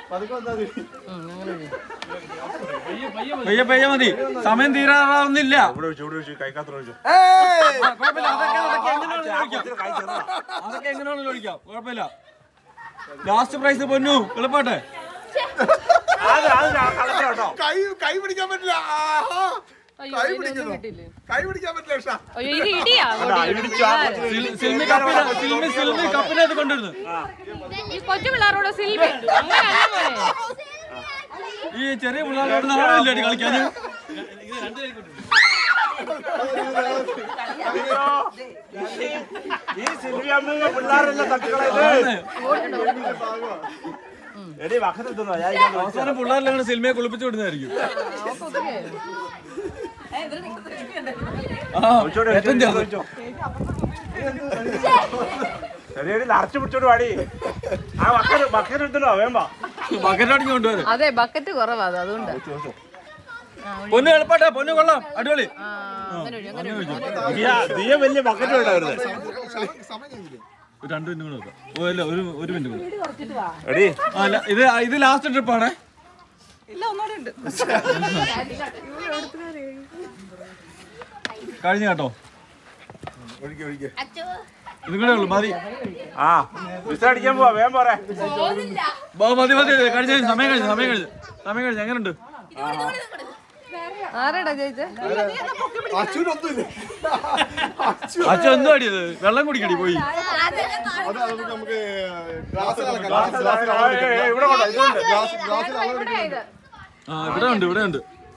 പയ്യെ പയ്യെ മതി സമയം തീരാറാവുന്നില്ല ഇവിടെ ഒഴിച്ചു ഇവിടെ ഒഴിച്ചു കൈക്കാത്ര ഒഴിച്ചു ആ, കുഴപ്പമില്ല അതൊക്കെ അതൊക്കെ എങ്ങനെയാണെങ്കിലും ഒഴിക്കാം. അതൊക്കെ എങ്ങനെയാണെങ്കിലും ഒഴിക്കാം കുഴപ്പമില്ല ലാസ്റ്റ് പ്രൈസ് പൊന്നു എളുപ്പട്ടെ അത് അത് കളക്ടർ കേട്ടോ കൈ കൈ പിടിക്കാൻ പറ്റില്ല ആഹാ. അയ്യോ കൈ ഇതിനൊന്നും പിടിക്കുന്നു കിട്ടിയില്ലേ കൈ പിടിക്കാൻ പറ്റില്ല ഉഷ അയ്യോ ഇത് ഇടിയാ സിൽമി കപ്പിന് സിൽമി സിൽമി കപ്പിനകത്ത് കൊണ്ടിരുന്നു ഈ കൊച്ചു പിള്ളേരോട് സിൽവി അങ്ങനെയല്ല മോനെ ഈ ചെറിയ പിള്ളേരോട് നാളെ കളിക്കാൻ ഈ സിൽവിയമ്മ പിള്ളേരെല്ലാം തട്ടുകളെ എടി വക്കത്ത് എത്തുന്നോ ഞാൻ ഇങ്ങനെ അവസാനം പിള്ളേരെല്ലാം കൂടെ സിൽമയെ കുളിപ്പിച്ചു വിടുന്നതായിരിക്കും ആ ഒഴിച്ചോട്, ഏറ്റവും ഒഴിച്ചോട്, ചെറുത് ഒഴിച്ചോ. എടി, എടി, നിറച്ച് പിടിച്ചോട് വാടി ആ വക്കത്ത് വക്കത്ത് എടുത്തല്ലോ വേമ്പ ബക്കറ്റടിക്ക് കൊണ്ടുവരും അതെ ബക്കറ്റ് കുറവാ അത് അതുകൊണ്ട് പൊന്നു എളുപ്പട്ടെ പൊന്നു കൊള്ളാം അടിപൊളി ആ അങ്ങനെ ഒഴി, അങ്ങനെ ഒഴി, അങ്ങനെ ഒഴി. നീയ വലിയ ബക്കറ്റ് വേണ്ട വരുന്നത് സമയം കഴിഞ്ഞില്ലേ ഒരു രണ്ട് മിനിറ്റ് കൂടെ നോക്കാം ഓ ഇല്ല ഒരു ഒരു മിനിറ്റ് കൂടെ എടി ആ ഇല്ല, ഇത് ഇത് ലാസ്റ്റ് ട്രിപ്പാണ് കഴിഞ്ഞ കേട്ടോ ഒഴിക്കെ ഒഴിക്കെ ഇതും കൂടെ ഉള്ളു മതി ആ വിസ അടിക്കാൻ പോവാ വേഗം പോരെ ബോ, മതി മതി കഴിഞ്ഞ സമയം കഴിഞ്ഞു സമയം കഴിഞ്ഞു സമയം കഴിഞ്ഞു എങ്ങനെയുണ്ട് ആരാടാ ജയിച്ചേ അച്ഛനൊന്നുമില്ല അച്ഛൻ അച്ഛൻ എന്തോ അടിയത് വെള്ളം കുടിക്കടി പോയി അത് നമുക്ക് നമുക്ക് ഗ്ലാസ് ഗ്ലാസ്, ഗ്ലാസ്, ആ, ഏയ്, ഏയ്, ഇവിടെ കൊണ്ടോ ഇതുണ്ട് ഗ്ലാസ് ഗ്ലാസ്സിൽ ഇവിടെ ഇത് ആ ഇവിടെ ഉണ്ട് ഇവിടെ ഉണ്ട്